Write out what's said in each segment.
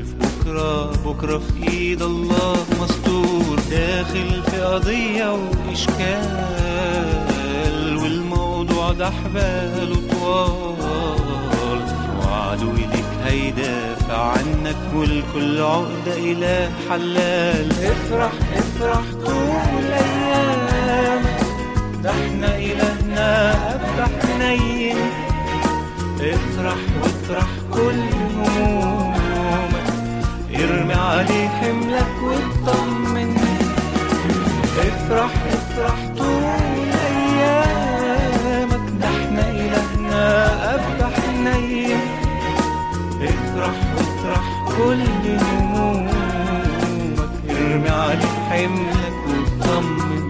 في بكرة بكرة في ايد الله مستور داخل في قضية وإشكال والموضوع ده حباله طوال وعدوي ليك هيدافع عنك والكل عقدة إله حلال افرح افرح طول أيامك ده احنا إلهنا أفتح حنين افرح واطرح كل همومك ارمي عليه حملك واطمن افرح افرح طول ايامك ده احنا الهنا ابقى حنين افرح واطرح كل همومك ارمي عليه حملك واطمن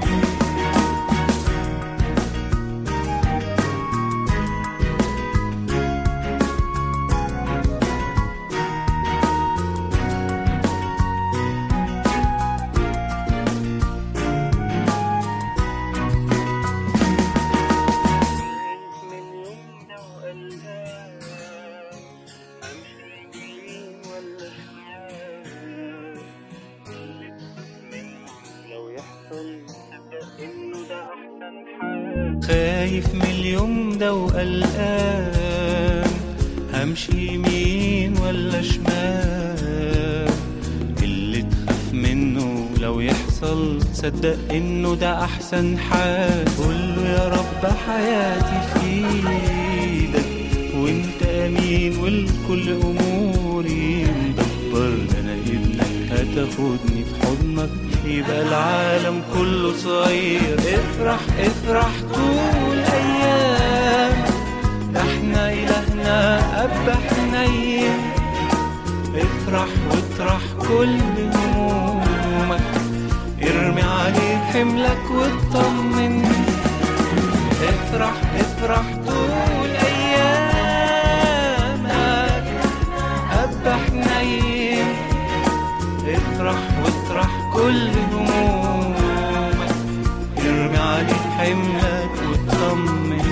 خايف من اليوم ده وقلقان همشي يمين ولا شمال اللي تخاف منه لو يحصل صدق انه ده احسن حال قوله يا رب حياتي في ايدك وانت امين والكل اموري مدبر ده انا ابنك هتاخدني في حضنك يبقى العالم كله صغير افرح افرح طول ايام ده احنا الهنا اب حنين افرح واطرح كل همومك ارمي عليه حملك واطمن افرح افرح طول ايامك اب حنين افرح واطرح كل همومك ارمي عليه حملك واطمن